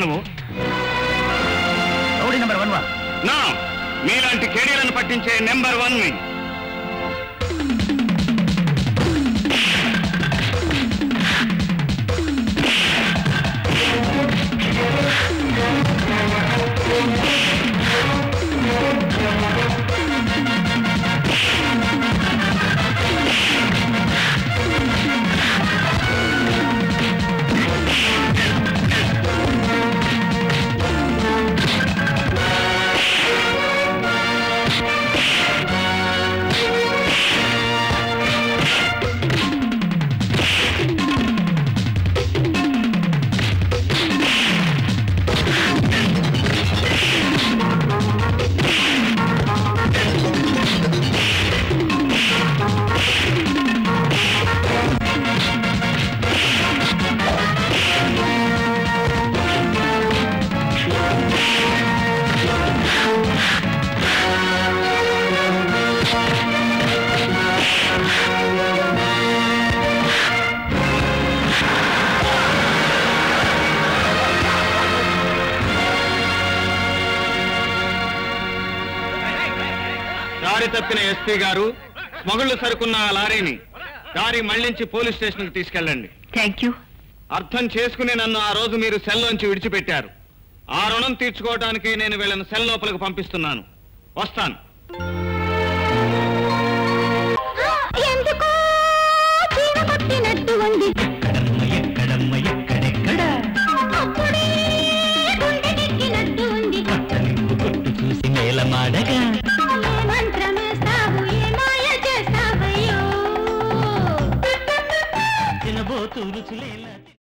నువ్వు rowdy number one వా నా మీలాంటి కేడీలను పట్టించే నెంబర్ వన్ ని దారి తప్పిన ఎస్పీ గారు స్మగుళ్ళు సరుకున్న ఆ లారీని దారి మళ్లించి పోలీస్ స్టేషన్ కి తీసుకెళ్ళండి థ్యాంక్ యూ అర్థం చేసుకుని నన్ను ఆ రోజు మీరు సెల్లోంచి విడిచిపెట్టారు ఆ రుణం తీర్చుకోవడానికి నేను వీళ్ళని సెల్ లోపలికి పంపిస్తున్నాను వస్తాను ఎందుకో చీర కొట్టినట్టు ఉంది ఎక్కడమ్మ ఎక్కడెక్కడ అప్పుడే గుండెకెక్కినట్టు ఉంది నిప్పు కొట్టు చూసి మేలమాడగా ఏ మంత్రమేస్తావు ఏ మాయ చేస్తావయ్యో తినబోతూ రుచులేలా